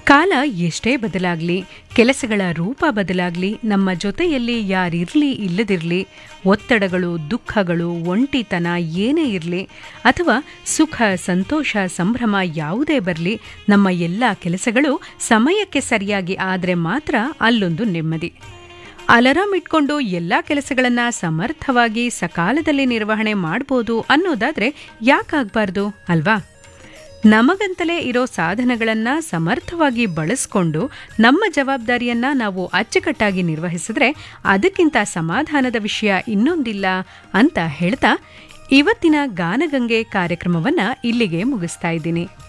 ಕಾಲ ಎಷ್ಟೇ ಬದಲಾಗಲಿ ಕೆಲಸಗಳ ರೂಪ ಬದಲಾಗಲಿ ನಮ್ಮ ಜೊತೆಯಲ್ಲಿ ಯಾರಿರಲಿ ಇಲ್ಲದಿರಲಿ ಒತ್ತಡಗಳು ದುಃಖಗಳು ಒಂಟಿತನ ಏನೇ ಇರಲಿ ಅಥವಾ ಸುಖ ಸಂತೋಷ ಸಂಭ್ರಮ ಯಾವುದೇ ಬರಲಿ ನಮ್ಮ ಎಲ್ಲ ಕೆಲಸಗಳು ಸಮಯಕ್ಕೆ ಸರಿಯಾಗಿ ಆದರೆ ಮಾತ್ರ ಅಲ್ಲೊಂದು ನೆಮ್ಮದಿ ಅಲಾರಾಮ್ ಇಟ್ಕೊಂಡು ಎಲ್ಲ ಕೆಲಸಗಳನ್ನ ಸಮರ್ಥವಾಗಿ ಸಕಾಲದಲ್ಲಿ ನಿರ್ವಹಣೆ ಮಾಡ್ಬೋದು ಅನ್ನೋದಾದ್ರೆ ಯಾಕಾಗಬಾರ್ದು ಅಲ್ವಾ ನಮಗಂತಲೇ ಇರೋ ಸಾಧನಗಳನ್ನು ಸಮರ್ಥವಾಗಿ ಬಳಸ್ಕೊಂಡು ನಮ್ಮ ಜವಾಬ್ದಾರಿಯನ್ನ ನಾವು ಅಚ್ಚುಕಟ್ಟಾಗಿ ನಿರ್ವಹಿಸಿದ್ರೆ ಅದಕ್ಕಿಂತ ಸಮಾಧಾನದ ವಿಷಯ ಇನ್ನೊಂದಿಲ್ಲ ಅಂತ ಹೇಳ್ತಾ ಇವತ್ತಿನ ಗಾನಗಂಗೆ ಕಾರ್ಯಕ್ರಮವನ್ನ ಇಲ್ಲಿಗೆ ಮುಗಿಸ್ತಾ ಇದ್ದೀನಿ